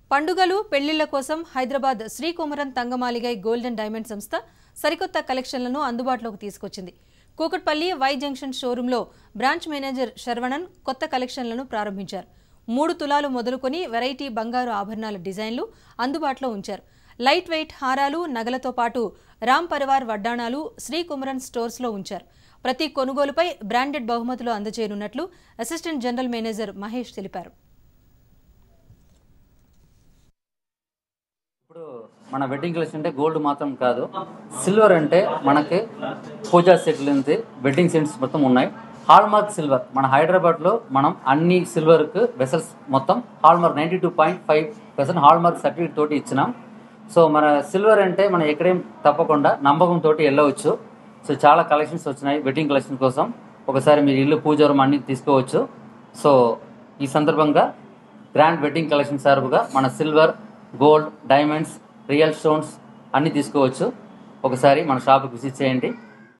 పండుగలు పెళ్లిళ్ల కోసం హైదరాబాద్ శ్రీ కుమరన్ తంగమాలిగై గోల్డెన్ డైమండ్ సంస్థ సరికొత్త కలెక్షన్లను అందుబాటులోకి తీసుకొచ్చింది కూకట్పల్లి వై జంక్షన్ షోరూంలో బ్రాంచ్ మేనేజర్ శరవణన్ కొత్త కలెక్షన్లను ప్రారంభించారు మూడు తులాలు మొదలుకొని వెరైటీ బంగారు ఆభరణాల డిజైన్లు అందుబాటులో ఉంచారు లైట్ వెయిట్ హారాలు నగలతో పాటు రామ్ పరివార్ వడ్డాణాలు శ్రీ కుమరన్ స్టోర్స్లో ఉంచారు ప్రతి కొనుగోలుపై బ్రాండెడ్ బహుమతులు అందజేయనున్నట్లు అసిస్టెంట్ జనరల్ మేనేజర్ మహేష్ తెలిపారు ఇప్పుడు మన వెడ్డింగ్ కలెక్షన్ అంటే గోల్డ్ మాత్రం కాదు సిల్వర్ అంటే మనకి పూజా సెట్లు నుంచి వెడ్డింగ్ సెట్స్ మొత్తం ఉన్నాయి హాల్మార్క్ సిల్వర్ మన హైదరాబాద్లో మనం అన్ని సిల్వర్కి వెసల్స్ మొత్తం hallmark ninety two point five percent hallmark certificate తోటి ఇచ్చినాం సో మన సిల్వర్ అంటే మనం ఎక్కడేం తప్పకుండా నమ్మకం తోటి వెళ్ళవచ్చు సో చాలా కలెక్షన్స్ వచ్చినాయి వెడ్డింగ్ కలెక్షన్ కోసం ఒకసారి మీరు ఇల్లు పూజ రూమ్ అన్ని తీసుకోవచ్చు సో ఈ సందర్భంగా గ్రాండ్ వెడ్డింగ్ కలెక్షన్ సార్పుగా మన silver gold diamonds real stones అన్ని తీసుకోవచ్చు ఒకసారి మన షాప్కి విజిట్ చేయండి